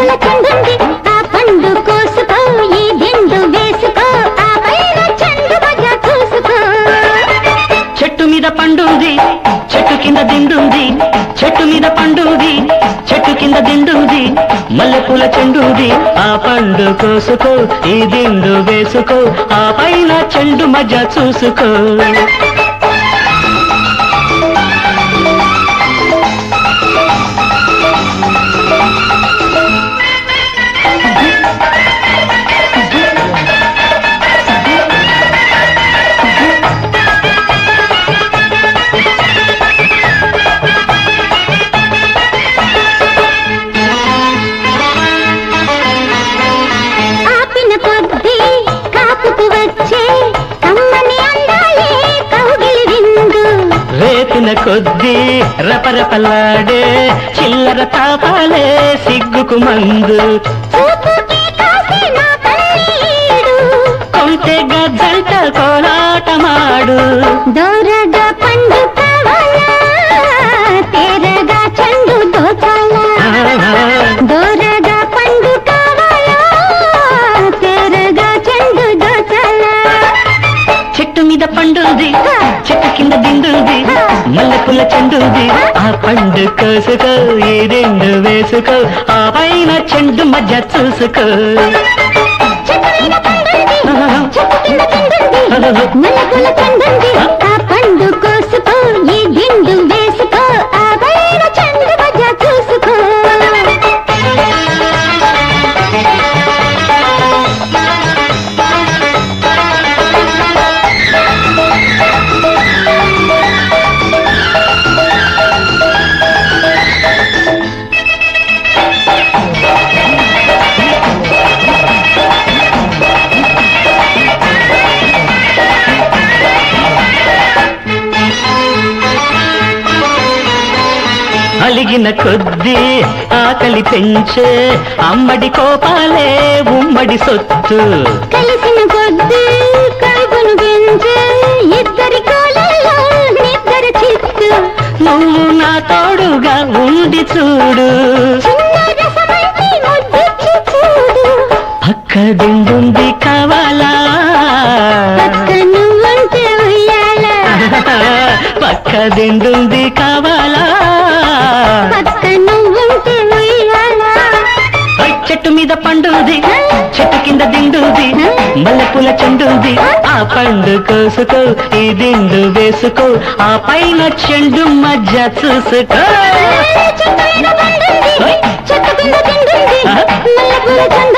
పూల చెండుంది ఆ పండు కోసుకో ఈ దిండు వేసుకో ఆ పైన చెండు మజా చూసుకో చెట్టు మీద పండుంది చెట్టు కింద దిండుంది చెట్టు మీద పండుంది చెట్టు కింద దిండుంది మల్లెపూల చెండుంది ఆ పండు కోసుకో ఈ దిండు వేసుకో ఆ పైన చెండు మధ్య చూసుకో ఆపిన కొద్దీ కాపుకు వచ్చే కమ్మని అందాలే కౌగిలి విందు రేపిన కొద్దీ రపరపలాడే చిల్లర తాపాలే సిగ్గుకు మందు చూపుకి కాసే నా కన్నీడు కొంటె గజ్జంట కోలాటమాడు దోరగా పండు కావాలా తేరగా చెండు దోచాలా దోరగా పండు కావాలా తేరగా చెండు దోచాలా చెట్టు మీద పండుంది చెట్టు కింద దిండుంది మల్లెపూల చెండుంది ఆ పండు కోసుకో ఈ రెండు వేసుకో ఆ పైన చెండు మధ్య చూసుకో చెట్టు మీద పండుంది చెట్టు కింద చెండుంది మల్లెపూల చెండుంది ఆ పండు కోసుకో ఈ దిండు వేసుకో ఆ పైన చెండు మధ్య చూసుకో అలిగిన కొద్దీ ఆకలి పెంచే అమ్మడి కోపాలే ఉమ్మడి సొత్తు కలిసిన కొద్దీ కడుపును పెంచే ఇద్దరి కోలలో నిద్దరి చిత్తు నువ్వు నా తోడుగా ఉండి చూడు చిన్న రసమంటి ముద్దిచ్చి చూడు పక్క దిండుంది కావాలా పక్క నువ్వుంటే ఉయ్యాల పక్క దిండుంది కావాలా పక్క నువ్వుంటే ఉయ్యాల ఐ చెట్టు మీద పండుంది చెట్టు కింద దిండుంది మల్లెపూల చెండుంది ఆ పండు కోసుకో ఈ దిండు వేసుకో ఆ పైన చెండు మధ్య చూసుకో చెట్టు మీద పండుంది చెట్టు కింద తిండుంది మల్లెపూల చంద